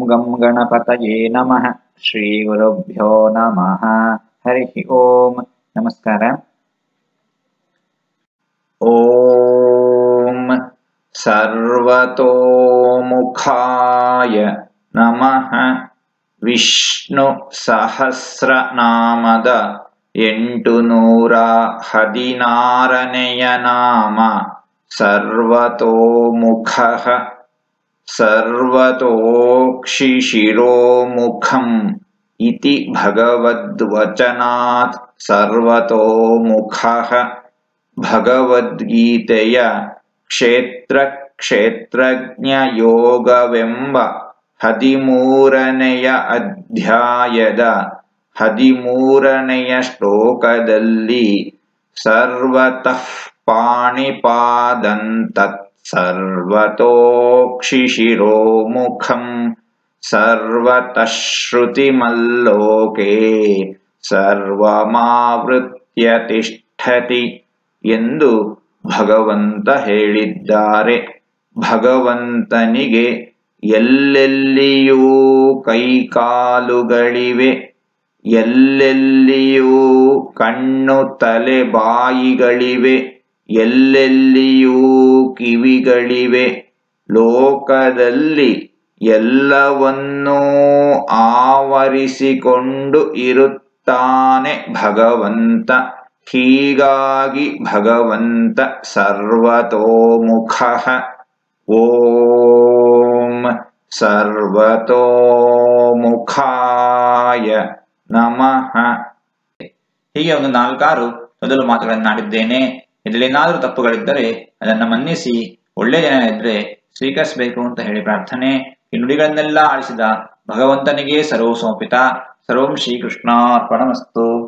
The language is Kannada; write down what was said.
ಗಂ ಗಣಪತಯೇ ನಮಃ ಶ್ರೀ ಗುರುಭ್ಯೋ ನಮಃ ಹರಿ ಓಂ ನಮಸ್ಕಾರ ಓಂ ಸರ್ವತೋಮುಖಾಯ ನಮಃ ವಿಷ್ಣು ಸಹಸ್ರನಾಮದ ಎಂಟು ನೂರ ಹದಿನಾರನೆಯ ನಾಮ ಸರ್ವತೋಮುಖ ಸರ್ವತೋಕ್ಷಿಶಿರೋಮುಖಂ ಇತಿ ಭಗವದ್ವಚನಾತ್ ಸರ್ವತೋಮುಖಃ ಭಗವದ್ಗೀತೆಯ ಕ್ಷೇತ್ರ ಕ್ಷೇತ್ರಜ್ಞ ಯೋಗವೆಂಬ ಹದಿಮೂರನೆಯ ಅಧ್ಯಾಯದ ಹದಿಮೂರನೆಯ ಶ್ಲೋಕದಲ್ಲಿ ಸರ್ವತಃ ಪಾಣಿಪಾದಂತತ್ ಸರ್ವತೋಕ್ಷಿಶಿರೋಮುಖಂ ಸರ್ವತಃ ಶ್ರುತಿಮಲ್ಲೋಕೆ ಸರ್ವಮಾವೃತ್ಯ ತಿಷ್ಠತಿ ಎಂದು ಭಗವಂತ ಹೇಳಿದ್ದಾರೆ ಭಗವಂತನಿಗೆ ಎಲ್ಲೆಲ್ಲಿಯೂ ಕೈಕಾಲುಗಳಿವೆ ಎಲ್ಲೆಲ್ಲಿಯೂ ಕಣ್ಣು ತಲೆ ಬಾಯಿಗಳಿವೆ ಎಲ್ಲೆಲ್ಲಿಯೂ ಕಿವಿಗಳಿವೆ ಲೋಕದಲ್ಲಿ ಎಲ್ಲವನ್ನೂ ಆವರಿಸಿಕೊಂಡು ಇರುತ್ತಾನೆ ಭಗವಂತ ಹೀಗಾಗಿ ಭಗವಂತ ಸರ್ವತೋಮುಖ ಓಂ ಸರ್ವತೋಮುಖಾಯ ನಮಃ ಹೀಗೆ ಒಂದು ನಾಲ್ಕಾರು ಮೊದಲು ಮಾತುಗಳನ್ನಾಡಿದ್ದೇನೆ ಇದರಲ್ಲೇನಾದರೂ ತಪ್ಪುಗಳಿದ್ದರೆ ಅದನ್ನು ಮನ್ನಿಸಿ ಒಳ್ಳೆಯ ಜನ ಇದ್ರೆ ಸ್ವೀಕರಿಸಬೇಕು ಅಂತ ಹೇಳಿ ಪ್ರಾರ್ಥನೆ ಈ ನುಡಿಗಳನ್ನೆಲ್ಲ ಆಳಿಸಿದ ಭಗವಂತನಿಗೆ ಸರ್ವ ಸಮರ್ಪಿತ ಸರ್ವಂ ಶ್ರೀಕೃಷ್ಣಾರ್ಪಣಮಸ್ತು